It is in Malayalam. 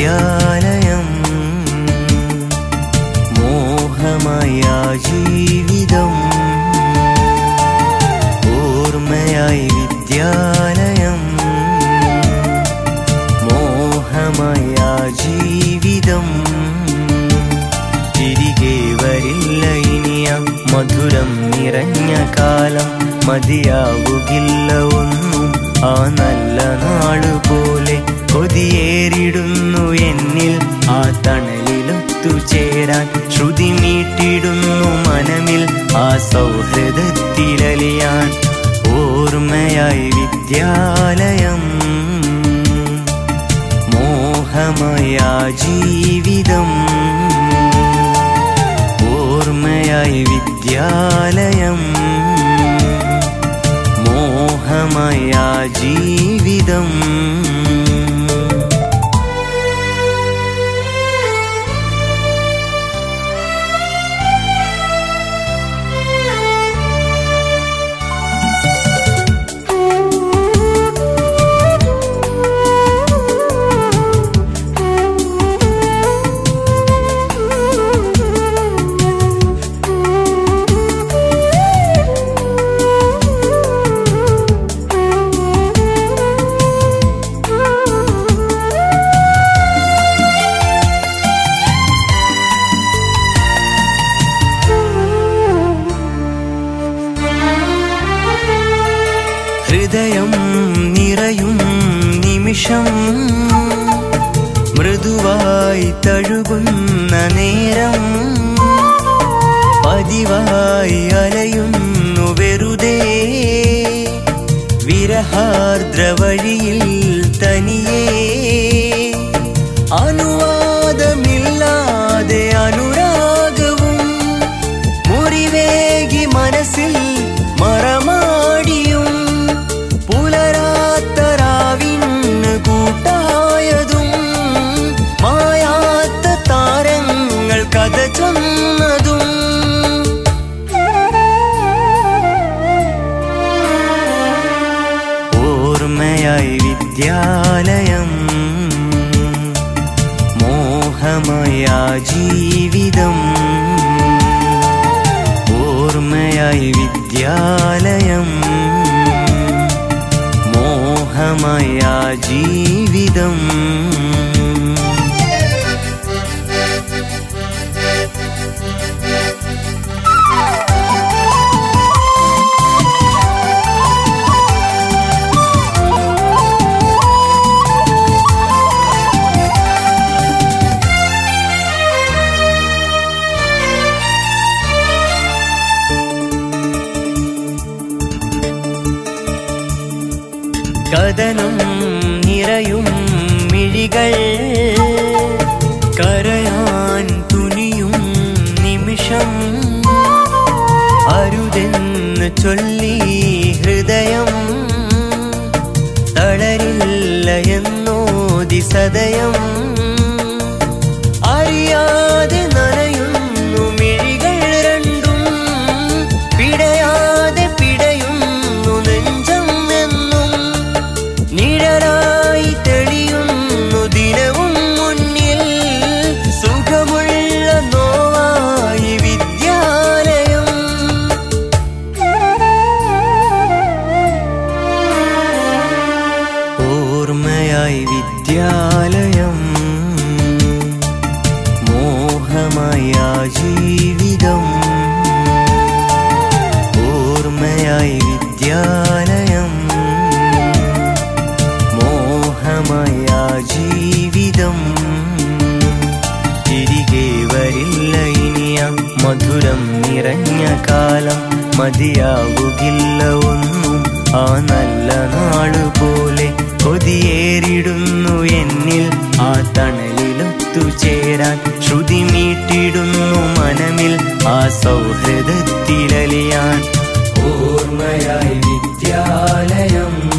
വിദ്യാലയം മോഹമായ ജീവിതം ഓർമ്മയായി വിദ്യാലയം മോഹമായ ജീവിതം തിരികെ വരില്ല ഇനിയ മധുരം നിറഞ്ഞ കാലം മതിയാവുകില്ല ഒന്നും ആ നല്ല നാള് പോലെ കൊതിയേറിടുന്നു എന്നിൽ ആ തണലിലൊത്തുചേരാൻ ശ്രുതി മീട്ടിടുന്നു മനമിൽ ആ സൗഹൃദത്തിലലിയാൻ ഓർമ്മയായി വിദ്യാലയം മോഹമയ ജീവിതം ഓർമ്മയായി വിദ്യാലയം മോഹമയ ജീവിതം ഹൃദയം നിറയും നിമിഷം മൃദുവായി തഴുകുന്ന നേരം പതിവായി അലയുന്നു വെറുതെ വിരഹാർദ്ര വഴിയിൽ തനിയേ അനുവാദമില്ലാതെ അനുരാഗവും മുറിവേകി മനസ്സിൽ മറമാടിയും പുലരാത്ത രാവിന് കൂട്ടായതും മായാത്ത താരങ്ങൾ കഥ ചൊന്നതും ഓർമ്മയായി വിദ്യാലയം മോഹമയ ജീവിതം ഓർമ്മയായി വിദ്യാലയം മോഹമയ ജീവിതം കഥനം നിറയും മിഴികൾ കരയാൻ തുനിയും നിമിഷം അരുതെന്ന് ചൊല്ലി ഹൃദയം തളരില്ല എന്നോതി സദയം അറിയാതെ നനയുന്നു മിഴികൾ രണ്ടും പിടയാതെ പിടയുന്നു നെഞ്ചം എന്നും നിഴലായി തെളിയുന്നു ദിനവും മുന്നിൽ സുഖമുള്ള നോവായി വിദ്യാലയം ഓർമ്മയായി വിദ്യാലയം മോഹമായ ജീവിതം ഓർമ്മയായി വിദ്യാലയം മോഹമായ ജീവിതം തിരികെ വരില്ല ഇനിയ മധുരം നിറഞ്ഞ കാലം മതിയാവുകില്ല ഒന്നും ആ നല്ല നാള് പോലെ കൊതിയേറിടുന്നു എന്നിൽ ആ തണലിലൊത്തുചേരാൻ ശ്രുതി മീട്ടിടുന്നു മനമിൽ ആ സൗഹൃദത്തിലലിയാൻ ഓർമ്മയായി വിദ്യാലയം